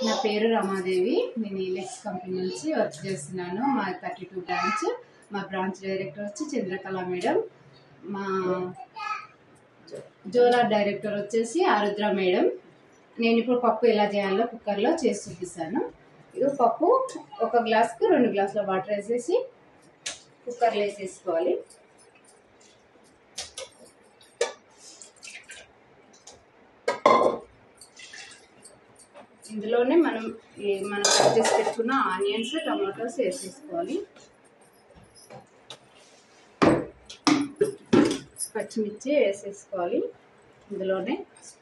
నా పేరు రమాదేవి నేను ఈలెక్స్ కంపెనీ నుంచి వర్క్ చేస్తున్నాను మా థర్టీ టూ బ్రాంచ్ మా బ్రాంచ్ డైరెక్టర్ వచ్చి చంద్రకళ మేడం మా జోలా డైరెక్టర్ వచ్చేసి ఆరుద్ర మేడం నేను ఇప్పుడు పప్పు ఎలా చేయాలో కుక్కర్లో చేసి చూపిస్తాను ఇది పప్పు ఒక గ్లాస్కు రెండు గ్లాసుల వాటర్ వేసేసి కుక్కర్లో వేసేసుకోవాలి ఇందులోనే మనం ఈ మనం కట్ చేసి పెట్టుకున్న ఆనియన్స్ టమాటోస్ వేసేసుకోవాలి పచ్చిమిర్చి వేసేసుకోవాలి ఇందులోనే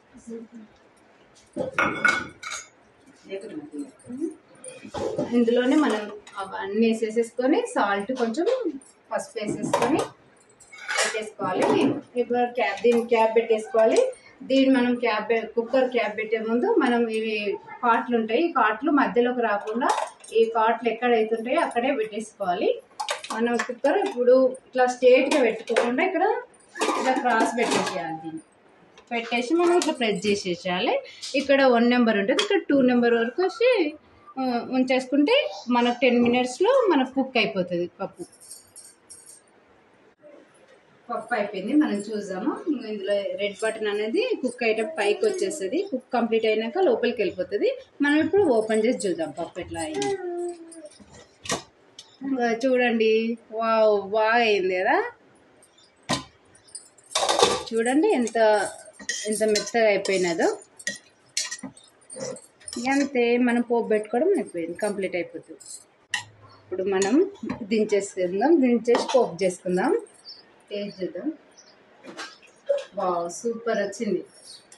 ఇందులోనే మనం అవన్నీ వేసేసేసుకొని సాల్ట్ కొంచెం పసుపు వేసేసుకొని పెట్టేసుకోవాలి ఇప్పుడు క్యాప్ దీన్ని క్యాప్ పెట్టేసుకోవాలి దీన్ని మనం క్యాప్ పె- కుక్కర్ క్యాప్ పెట్టే ముందు మనం ఇవి కాట్లు ఉంటాయి ఈ కాట్లు మధ్యలోకి రాకుండా ఈ కాట్లు ఎక్కడ అవుతుంటాయో అక్కడే పెట్టేసుకోవాలి మనం కుక్కర్ ఇప్పుడు ఇట్లా స్ట్రేట్గా పెట్టుకోకుండా ఇక్కడ ఇట్లా క్రాస్ పెట్టేసేయాలి దీన్ని పెట్టేసి మనం ఇట్లా ప్రెస్ చేసేసేయాలి ఇక్కడ వన్ నెంబర్ ఉంటుంది ఇక్కడ టూ నెంబర్ వరకు వచ్చి ఆ, ఉంచేసుకుంటే మనకు టెన్ మినిట్స్లో మనకు కుక్ అయిపోతుంది పప్పు పప్పు అయిపోయింది మనం చూద్దాము ఇంక ఇందులో రెడ్ బటన్ అనేది కుక్ అయ్యే పైకి వచ్చేస్తుంది కుక్ కంప్లీట్ అయినాక లోపలికి వెళ్ళిపోతుంది మనం ఇప్పుడు ఓపెన్ చేసి చూద్దాం పప్పు ఎట్లా అయింది ఇంకా చూడండి వావ్ బాగా అయింది కదా చూడండి ఎంత ఎంత మెత్తగా అయిపోయినదో ఇక అంతే మనం పోపు పెట్టుకోవడం అయిపోయింది కంప్లీట్ అయిపోతుంది ఇప్పుడు మనం దించేసుకుందాం దించేసి పోపు చేసుకుందాం టేస్ట్ చేద్దాం వావ్ సూపర్ వచ్చింది